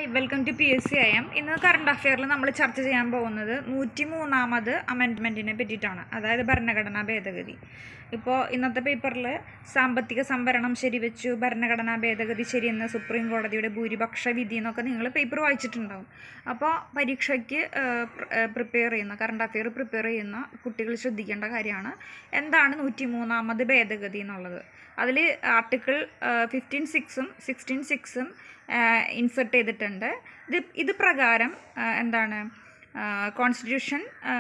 hi welcome to P S C I M ഇന്ന് current അഫെയറിൽ നമ്മൾ ചർച്ച ചെയ്യാൻ പോകുന്നത് നൂറ്റി മൂന്നാമത് അമെൻഡ്മെൻറ്റിനെ പറ്റിയിട്ടാണ് അതായത് ഭരണഘടനാ ഭേദഗതി ഇപ്പോൾ ഇന്നത്തെ പേപ്പറിൽ സാമ്പത്തിക സംവരണം ശരിവെച്ചു ഭരണഘടനാ ഭേദഗതി ശരിയെന്ന് സുപ്രീം കോടതിയുടെ ഭൂരിപക്ഷ വിധി എന്നൊക്കെ നിങ്ങൾ പേപ്പർ വായിച്ചിട്ടുണ്ടാവും അപ്പോൾ പരീക്ഷയ്ക്ക് പ്രിപ്പയർ ചെയ്യുന്ന കറണ്ട് അഫെയർ പ്രിപ്പയർ ചെയ്യുന്ന കുട്ടികൾ ശ്രദ്ധിക്കേണ്ട കാര്യമാണ് എന്താണ് നൂറ്റി മൂന്നാമത് ഭേദഗതി എന്നുള്ളത് അതിൽ ആർട്ടിക്കിൾ ഫിഫ്റ്റീൻ സിക്സും സിക്സ്റ്റീൻ സിക്സും ഇൻസെർട്ട് ചെയ്തിട്ടുണ്ട് ഇത് ഇത് പ്രകാരം ആ, എന്താണ് കോൺസ്റ്റിറ്റ്യൂഷൻ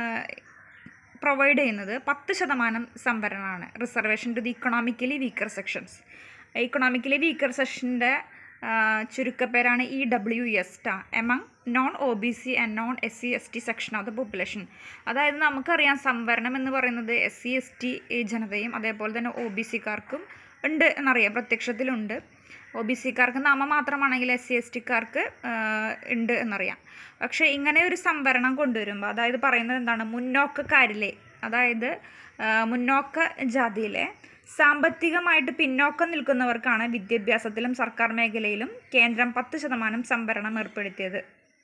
പ്രൊവൈഡ് ചെയ്യുന്നത് പത്ത് ശതമാനം സംവരണമാണ് reservation to the economically weaker sections economically weaker സെക്ഷൻ്റെ ചുരുക്കപ്പേരാണ് ഇ ഡബ്ല്യു എസ് ടാ among non O B C and non S C S T section of the population അതായത് നമുക്കറിയാം സംവരണം എന്ന് പറയുന്നത് എസ് സി എസ് ടി ജനതയും അതേപോലെ തന്നെ ഒ ബി സിക്കാർക്കും ഉണ്ട് എന്നറിയാം പ്രത്യക്ഷത്തിലുണ്ട് ഒ ബി സിക്കാർക്ക് നാമമാത്രമാണെങ്കിൽ എസ് സി എസ് ടിക്കാർക്ക് ഉണ്ട് എന്നറിയാം പക്ഷേ ഇങ്ങനെ ഒരു സംവരണം കൊണ്ടുവരുമ്പോൾ അതായത് പറയുന്നത് എന്താണ് മുന്നോക്കക്കാരിലെ അതായത് ആ, മുന്നോക്ക ജാതിയിലെ സാമ്പത്തികമായിട്ട് പിന്നോക്കം നിൽക്കുന്നവർക്കാണ് വിദ്യാഭ്യാസത്തിലും സർക്കാർ മേഖലയിലും കേന്ദ്രം പത്ത് ശതമാനം സംവരണം ഏർപ്പെടുത്തിയത്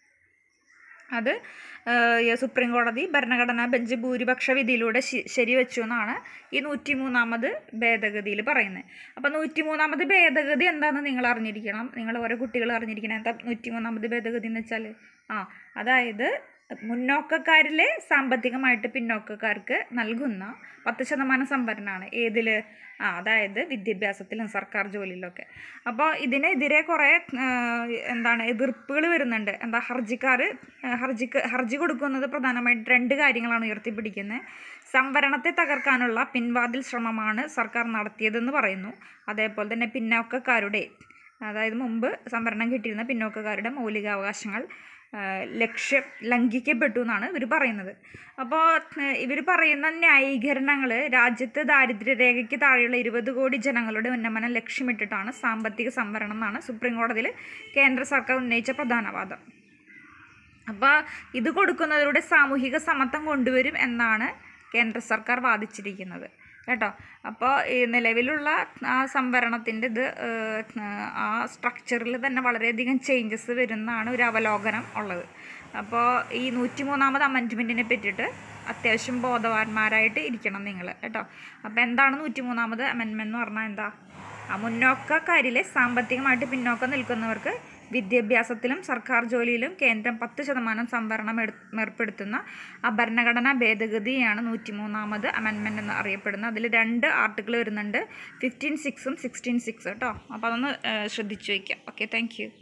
അത് ഏഹ്, സുപ്രീം കോടതി ഭരണഘടനാ ബെഞ്ച് ഭൂരിപക്ഷ വിധിയിലൂടെ ശി- ശരിവെച്ചു എന്നാണ് ഈ നൂറ്റി മൂന്നാമത് ഭേദഗതിയിൽ പറയുന്നത് അപ്പോൾ നൂറ്റി മൂന്നാമത് ഭേദഗതി എന്താണെന്ന് നിങ്ങൾ അറിഞ്ഞിരിക്കണം നിങ്ങൾ ഓരോ കുട്ടികൾ അറിഞ്ഞിരിക്കണം എന്താ നൂറ്റി മൂന്നാമത് ഭേദഗതി എന്ന് വെച്ചാൽ ആ അതായത് മുന്നോക്കക്കാരിലെ സാമ്പത്തികമായിട്ട് പിന്നോക്കക്കാർക്ക് നൽകുന്ന പത്ത് ശതമാനം സംവരണമാണ് ഏതിൽ ആ അതായത് വിദ്യാഭ്യാസത്തിലും സർക്കാർ ജോലിയിലൊക്കെ അപ്പോൾ ഇതിനെതിരെ കുറേ ആ, എന്താണ് എതിർപ്പുകൾ വരുന്നുണ്ട് എന്താ ഹർജിക്കാർ ഹർജിക്ക് ഹർജി കൊടുക്കുന്നത് പ്രധാനമായിട്ട് രണ്ട് കാര്യങ്ങളാണ് ഉയർത്തിപ്പിടിക്കുന്നത് സംവരണത്തെ തകർക്കാനുള്ള പിൻവാതിൽ ശ്രമമാണ് സർക്കാർ നടത്തിയതെന്ന് പറയുന്നു അതേപോലെ തന്നെ പിന്നോക്കക്കാരുടെ അതായത് മുമ്പ് സംവരണം കിട്ടിയിരുന്ന പിന്നോക്കക്കാരുടെ മൗലികാവകാശങ്ങൾ ആ, ലക്ഷ്യം ലംഘിക്കപ്പെട്ടു എന്നാണ് ഇവർ പറയുന്നത് അപ്പോൾ ഇവർ പറയുന്ന ന്യായീകരണങ്ങൾ രാജ്യത്ത് ദാരിദ്ര്യരേഖയ്ക്ക് താഴെയുള്ള ഇരുപത് കോടി ജനങ്ങളുടെ ഉന്നമനം ലക്ഷ്യമിട്ടിട്ടാണ് സാമ്പത്തിക സംവരണം എന്നാണ് സുപ്രീം കോടതിയിൽ കേന്ദ്ര സർക്കാർ ഉന്നയിച്ച പ്രധാന വാദം അപ്പോൾ ഇത് കൊടുക്കുന്നതിലൂടെ സാമൂഹിക സമത്വം കൊണ്ടുവരും എന്നാണ് കേന്ദ്ര സർക്കാർ വാദിച്ചിരിക്കുന്നത് കേട്ടോ അപ്പോൾ ഈ നിലവിലുള്ള ആ സംവരണത്തിൻ്റെ ഇത് ഏഹ്, ആ സ്ട്രക്ചറിൽ തന്നെ വളരെയധികം ചേഞ്ചസ് വരുന്നതാണ് ഒരു അവലോകനം ഉള്ളത് അപ്പോൾ ഈ നൂറ്റി മൂന്നാമത് അമെൻറ്റ്മെൻറ്റിനെ പറ്റിയിട്ട് അത്യാവശ്യം ബോധവാന്മാരായിട്ട് ഇരിക്കണം നിങ്ങൾ കേട്ടോ അപ്പോൾ എന്താണ് നൂറ്റി മൂന്നാമത് അമെൻമെൻറ്റ് എന്ന് പറഞ്ഞാൽ എന്താ ആ മുന്നോക്കക്കാരിലെ സാമ്പത്തികമായിട്ട് പിന്നോക്കം നിൽക്കുന്നവർക്ക് വിദ്യാഭ്യാസത്തിലും സർക്കാർ ജോലിയിലും കേന്ദ്രം പത്ത് ശതമാനം സംവരണം എടു ഏർപ്പെടുത്തുന്ന ആ ഭരണഘടനാ ഭേദഗതിയാണ് നൂറ്റി മൂന്നാമത് അമെൻമെൻറ്റ് എന്ന് അറിയപ്പെടുന്നത് അതിൽ രണ്ട് ആർട്ടിക്കിൾ വരുന്നുണ്ട് ഫിഫ്റ്റീൻ സിക്സും സിക്സ്റ്റീൻ സിക്സ് കേട്ടോ അപ്പോൾ അതൊന്ന് ഏഹ്, ശ്രദ്ധിച്ചു വയ്ക്കാം ഓക്കെ താങ്ക് യു